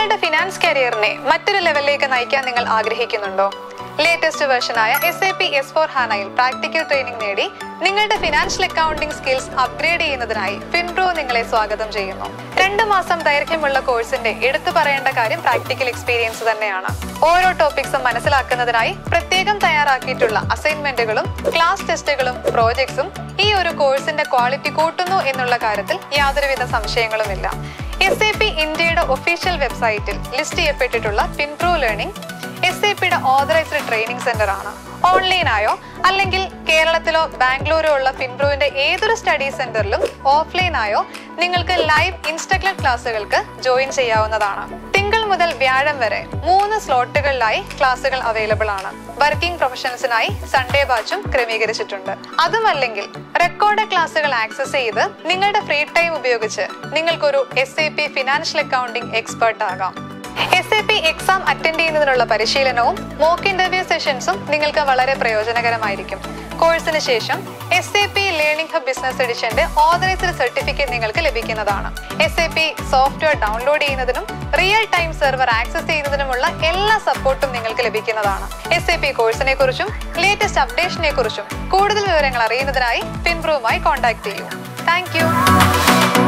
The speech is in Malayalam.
നിങ്ങളുടെ ഫിനാൻസ് കരിയറിനെ മറ്റൊരു ലെവലിലേക്ക് നയിക്കാൻ നിങ്ങൾ ആഗ്രഹിക്കുന്നുണ്ടോ ലേറ്റസ്റ്റ് വേർഷനായ S A P S four ഹാനയിൽ പ്രാക്ടിക്കൽ ട്രെയിനിങ് നേടി നിങ്ങളുടെ ഫിനാൻഷ്യൽ അക്കൗണ്ടിംഗ് സ്കിൽസ് അപ്ഗ്രേഡ് ചെയ്യുന്നതിനായി ഫിൻപ്രോ നിങ്ങളെ സ്വാഗതം ചെയ്യുന്നു രണ്ട് മാസം ദൈർഘ്യമുള്ള കോഴ്സിന്റെ എടുത്തു പറയേണ്ട കാര്യം പ്രാക്ടിക്കൽ എക്സ്പീരിയൻസ് തന്നെയാണ് ഓരോ ടോപ്പിക്സും മനസ്സിലാക്കുന്നതിനായി പ്രത്യേകം തയ്യാറാക്കിയിട്ടുള്ള അസൈൻമെന്റുകളും ക്ലാസ് ടെസ്റ്റുകളും പ്രോജക്ട്സും ഈ ഒരു കോഴ്സിന്റെ ക്വാളിറ്റി കൂട്ടുന്നു എന്നുള്ള കാര്യത്തിൽ യാതൊരുവിധ സംശയങ്ങളുമില്ല എസ് എ പി ഇന്ത്യയുടെ ഒഫീഷ്യൽ വെബ്സൈറ്റിൽ ലിസ്റ്റ് ചെയ്യപ്പെട്ടിട്ടുള്ള ഫിൻപ്രോ ലേണിംഗ് എസ് എ പിയുടെ ഓതറൈസ്ഡ് ട്രെയിനിങ് സെന്റർ ആണ് ഓൺലൈനായോ അല്ലെങ്കിൽ കേരളത്തിലോ ബാംഗ്ലൂരോ ഉള്ള ഫിൻപ്രോവിന്റെ ഏതൊരു സ്റ്റഡി സെന്ററിലും ഓഫ്ലൈനായോ നിങ്ങൾക്ക് ലൈവ് ഇൻസ്റ്റഗ്ലർ ക്ലാസ്സുകൾക്ക് ജോയിൻ ചെയ്യാവുന്നതാണ് തിങ്കൾ മുതൽ വ്യാഴം വരെ മൂന്ന് സ്ലോട്ടുകളിലായി ക്ലാസ്സുകൾ അവൈലബിൾ ആണ് വർക്കിംഗ് പ്രൊഫഷണൽസിനായി സൺഡേ ബാച്ചും ക്രമീകരിച്ചിട്ടുണ്ട് അതുമല്ലെങ്കിൽ റെക്കോർഡ് ക്ലാസ്സുകൾ ആക്സസ് ചെയ്ത് നിങ്ങളുടെ ഫ്രീ ടൈം ഉപയോഗിച്ച് നിങ്ങൾക്കൊരു S A P financial accounting expert ആകാം S A P exam attend ചെയ്യുന്നതിനുള്ള പരിശീലനവും മോക്ക് ഇന്റർവ്യൂ സെഷൻസും നിങ്ങൾക്ക് വളരെ പ്രയോജനകരമായിരിക്കും കോഴ്സിന് ശേഷം S A P learning hub business എഡിഷന്റെ ഓതറൈസ്ഡ് സർട്ടിഫിക്കറ്റ് നിങ്ങൾക്ക് ലഭിക്കുന്നതാണ് S A P software download ചെയ്യുന്നതിനും റിയൽ ടൈം സെർവർ ആക്സസ് ചെയ്യുന്നതിനുമുള്ള എല്ലാ സപ്പോർട്ടും നിങ്ങൾക്ക് ലഭിക്കുന്നതാണ് എസ് എ പി കോഴ്സിനെ കുറിച്ചും ലേറ്റസ്റ്റ് അപ്ഡേഷനെ കുറിച്ചും കൂടുതൽ വിവരങ്ങൾ അറിയുന്നതിനായി ഫിൻപ്രൂവുമായി കോൺടാക്ട് ചെയ്യൂ താങ്ക് യു